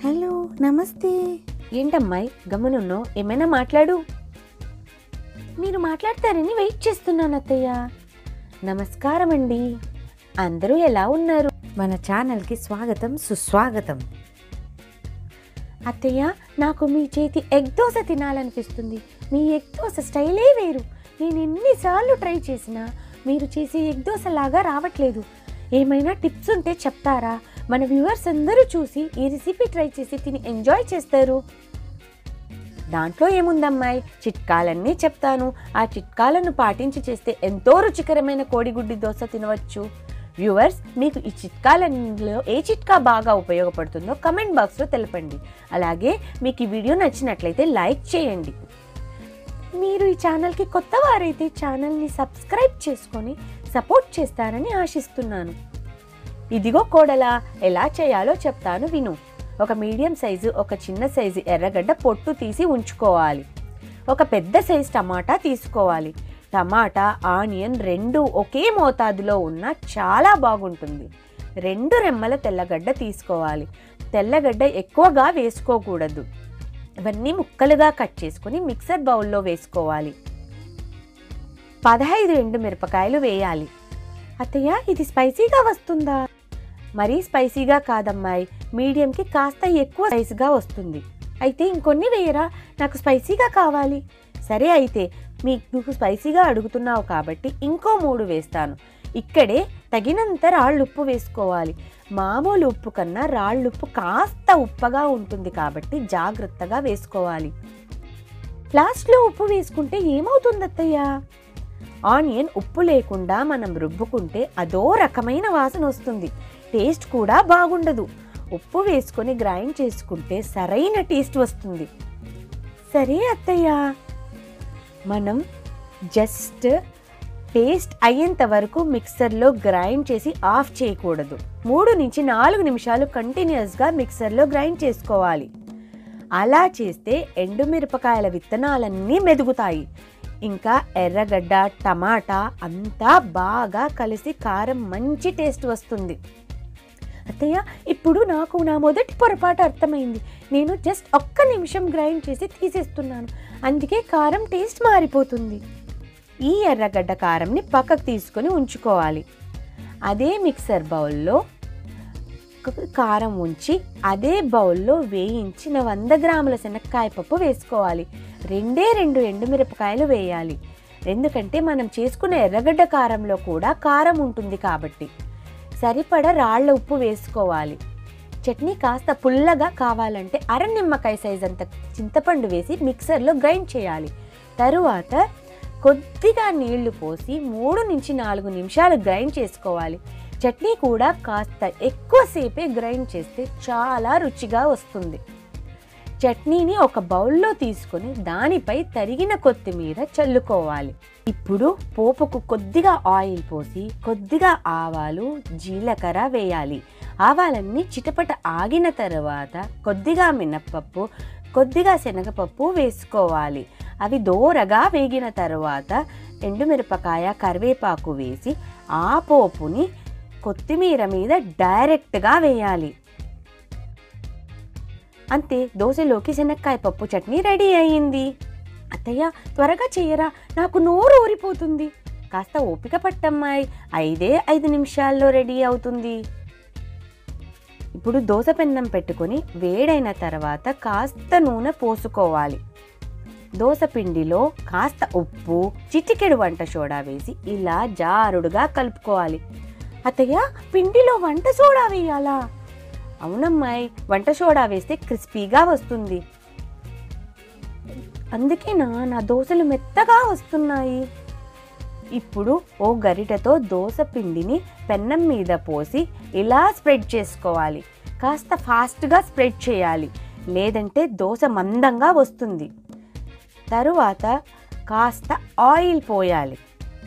hello నమస్తే ఏంటమ్మాయి గమనున్నో ఏమైనా మాట్లాడు మీరు మాట్లాడతారని వెయిట్ చేస్తున్నాను అత్తయ్య నమస్కారం అండి అందరూ ఎలా ఉన్నారు మన ఛానల్కి స్వాగతం సుస్వాగతం అత్తయ్య నాకు మీ చేతి ఎగ్ దోశ తినాలనిపిస్తుంది మీ ఎగ్ దోశ స్టైలే వేరు నేను ఎన్నిసార్లు ట్రై చేసినా మీరు చేసే ఎగ్ దోశ లాగా రావట్లేదు ఏమైనా టిప్స్ ఉంటే చెప్తారా మన వ్యూవర్స్ అందరూ చూసి ఈ రెసిపీ ట్రై చేసి తిని ఎంజాయ్ చేస్తారు దాంట్లో ఏముందమ్మాయి చిట్కాలన్నీ చెప్తాను ఆ చిట్కాలను పాటించి చేస్తే ఎంతో రుచికరమైన కోడిగుడ్డి దోశ తినవచ్చు వ్యూవర్స్ మీకు ఈ చిట్కాలలో ఏ చిట్కా బాగా ఉపయోగపడుతుందో కమెంట్ బాక్స్లో తెలపండి అలాగే మీకు ఈ వీడియో నచ్చినట్లయితే లైక్ చేయండి మీరు ఈ ఛానల్కి కొత్త వారైతే ఛానల్ని సబ్స్క్రైబ్ చేసుకొని సపోర్ట్ చేస్తారని ఆశిస్తున్నాను ఇదిగో కోడలా ఎలా చేయాలో చెప్తాను విను ఒక మీడియం సైజు ఒక చిన్న సైజు ఎర్రగడ్డ పొట్టు తీసి ఉంచుకోవాలి ఒక పెద్ద సైజు టమాటా తీసుకోవాలి టమాటా ఆనియన్ రెండు ఒకే మోతాదులో ఉన్నా చాలా బాగుంటుంది రెండు రెమ్మల తెల్లగడ్డ తీసుకోవాలి తెల్లగడ్డ ఎక్కువగా వేసుకోకూడదు ఇవన్నీ ముక్కలుగా కట్ చేసుకొని మిక్సర్ బౌల్లో వేసుకోవాలి పదహైదు ఎండు మిరపకాయలు వేయాలి అత్తయ్య ఇది స్పైసీగా వస్తుందా మరీ స్పైసీగా కాదమ్మాయి మీడియంకి కాస్త ఎక్కువ సైజుగా వస్తుంది అయితే ఇంకొన్ని వేయరా నాకు స్పైసీగా కావాలి సరే అయితే మీకు స్పైసీగా అడుగుతున్నావు కాబట్టి ఇంకో మూడు వేస్తాను ఇక్కడే తగినంత రాళ్ళుప్పు వేసుకోవాలి మామూలు ఉప్పు కన్నా రాళ్ళుప్పు కాస్త ఉప్పగా ఉంటుంది కాబట్టి జాగ్రత్తగా వేసుకోవాలి లాస్ట్లో ఉప్పు వేసుకుంటే ఏమవుతుంది అత్తయ్య ఆనియన్ ఉప్పు లేకుండా మనం రుబ్బుకుంటే అదో రకమైన వాసన వస్తుంది టేస్ట్ కూడా బాగుండదు ఉప్పు వేసుకొని గ్రైండ్ చేసుకుంటే సరైన టేస్ట్ వస్తుంది సరే అత్తయ్య మనం జస్ట్ పేస్ట్ అయ్యేంత వరకు మిక్సర్లో గ్రైండ్ చేసి ఆఫ్ చేయకూడదు మూడు నుంచి నాలుగు నిమిషాలు కంటిన్యూస్గా మిక్సర్లో గ్రైండ్ చేసుకోవాలి అలా చేస్తే ఎండుమిరపకాయల విత్తనాలన్నీ మెదుగుతాయి ఇంకా ఎర్రగడ్డ టమాటా అంతా బాగా కలిసి కారం మంచి టేస్ట్ వస్తుంది అత్తయ్య ఇప్పుడు నాకు నా మొదటి పొరపాటు అర్థమైంది నేను జస్ట్ ఒక్క నిమిషం గ్రైండ్ చేసి తీసేస్తున్నాను అందుకే కారం టేస్ట్ మారిపోతుంది ఈ ఎర్రగడ్డ కారంని పక్కకు తీసుకొని ఉంచుకోవాలి అదే మిక్సర్ బౌల్లో క- కారం ఉంచి అదే బౌల్లో వేయించిన వంద గ్రాముల శనక్కాయ పప్పు వేసుకోవాలి రెండే రెండు ఎండుమిరపకాయలు వేయాలి ఎందుకంటే మనం చేసుకున్న ఎర్రగడ్డ కారంలో కూడా కారం ఉంటుంది కాబట్టి సరిపడ రాళ్ళ ఉప్పు వేసుకోవాలి చట్నీ కాస్త పుల్లగా కావాలంటే అర నిమ్మకాయ సైజ్ అంత చింతపండు వేసి మిక్సర్లో గ్రైండ్ చేయాలి తరువాత కొద్దిగా నీళ్లు పోసి మూడు నుంచి నాలుగు నిమిషాలు గ్రైండ్ చేసుకోవాలి చట్నీ కూడా కాస్త ఎక్కువసేపే గ్రైండ్ చేస్తే చాలా రుచిగా వస్తుంది చట్నీని ఒక బౌల్లో తీసుకొని దానిపై తరిగిన కొత్తిమీర చల్లుకోవాలి ఇప్పుడు పోపుకు కొద్దిగా ఆయిల్ పోసి కొద్దిగా ఆవాలు జీలకర్ర వేయాలి ఆవాలన్నీ చిటపట ఆగిన తర్వాత కొద్దిగా మినప్పప్పు కొద్దిగా శనగపప్పు వేసుకోవాలి అవి దోరగా వేగిన తర్వాత ఎండుమిరపకాయ కరివేపాకు వేసి ఆ పోపుని కొత్తిమీర మీద డైరెక్ట్గా వేయాలి అంతే దోశలోకి శనక్కాయ పప్పు చట్నీ రెడీ అయ్యింది అత్తయ్య త్వరగా చెయ్యరా నాకు నోరు ఊరిపోతుంది కాస్త ఓపిక పట్టమ్మాయి ఐదే ఐదు నిమిషాల్లో రెడీ అవుతుంది ఇప్పుడు దోశ పెన్నం పెట్టుకొని వేడైన తర్వాత కాస్త నూనె పోసుకోవాలి దోశ పిండిలో కాస్త ఉప్పు చిటికెడు వంట సోడా వేసి ఇలా జారుడుగా కలుపుకోవాలి అత్తయ్య పిండిలో వంట సోడా వేయాలా అవునమ్మాయి వంట సోడా వేస్తే క్రిస్పీగా వస్తుంది అందుకేనా నా దోశలు మెత్తగా వస్తున్నాయి ఇప్పుడు ఓ గరిటెతో దోశ పిండిని పెన్నం మీద పోసి ఇలా స్ప్రెడ్ చేసుకోవాలి కాస్త ఫాస్ట్గా స్ప్రెడ్ చేయాలి లేదంటే దోశ మందంగా వస్తుంది తరువాత కాస్త ఆయిల్ పోయాలి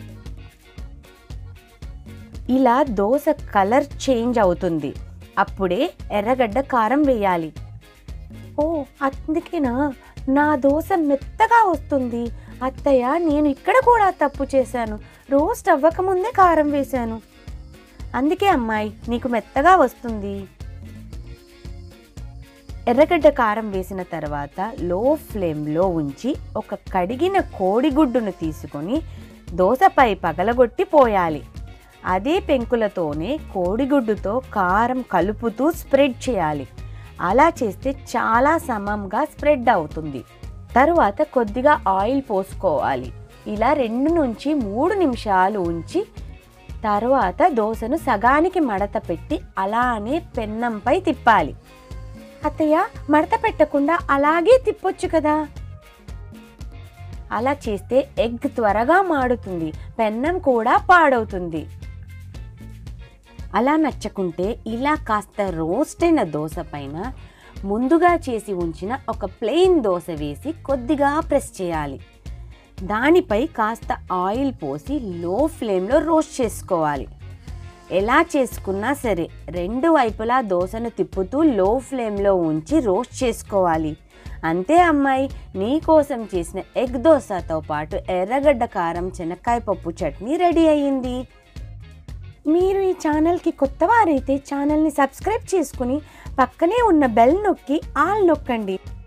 ఇలా దోశ కలర్ చేంజ్ అవుతుంది అప్పుడే ఎర్రగడ్డ కారం వేయాలి ఓ అందుకేనా నా దోశ మెత్తగా వస్తుంది అత్తయ్య నేను ఇక్కడ కూడా తప్పు చేశాను రోస్ట్ అవ్వకముందే కారం వేశాను అందుకే అమ్మాయి నీకు మెత్తగా వస్తుంది ఎర్రగడ్డ కారం వేసిన తర్వాత లో ఫ్లేమ్లో ఉంచి ఒక కడిగిన కోడిగుడ్డును తీసుకొని దోసపై పగలగొట్టి పోయాలి అదే పెంకులతోనే కోడిగుడ్డుతో కారం కలుపుతూ స్ప్రెడ్ చేయాలి అలా చేస్తే చాలా సమంగా స్ప్రెడ్ అవుతుంది తరువాత కొద్దిగా ఆయిల్ పోసుకోవాలి ఇలా రెండు నుంచి మూడు నిమిషాలు ఉంచి తర్వాత దోశను సగానికి మడత పెట్టి అలానే పెన్నంపై తిప్పాలి అత్తయ్య మడత పెట్టకుండా అలాగే తిప్పొచ్చు కదా అలా చేస్తే ఎగ్ త్వరగా మాడుతుంది పెన్నం కూడా పాడవుతుంది అలా నచ్చకుంటే ఇలా కాస్త రోస్ట్ అయిన దోశ పైన ముందుగా చేసి ఉంచిన ఒక ప్లెయిన్ దోశ వేసి కొద్దిగా ప్రెస్ చేయాలి దానిపై కాస్త ఆయిల్ పోసి లో ఫ్లేమ్లో రోస్ట్ చేసుకోవాలి ఎలా చేసుకున్నా సరే రెండు వైపులా దోశను తిప్పుతూ లో ఫ్లేమ్లో ఉంచి రోస్ట్ చేసుకోవాలి అంతే అమ్మాయి నీ కోసం చేసిన ఎగ్ దోశతో పాటు ఎర్రగడ్డ కారం శనక్కాయ పప్పు చట్నీ రెడీ అయ్యింది మీరు ఈ ఛానల్కి కొత్త వారైతే ఛానల్ని సబ్స్క్రైబ్ చేసుకుని పక్కనే ఉన్న బెల్ నొక్కి ఆల్ నొక్కండి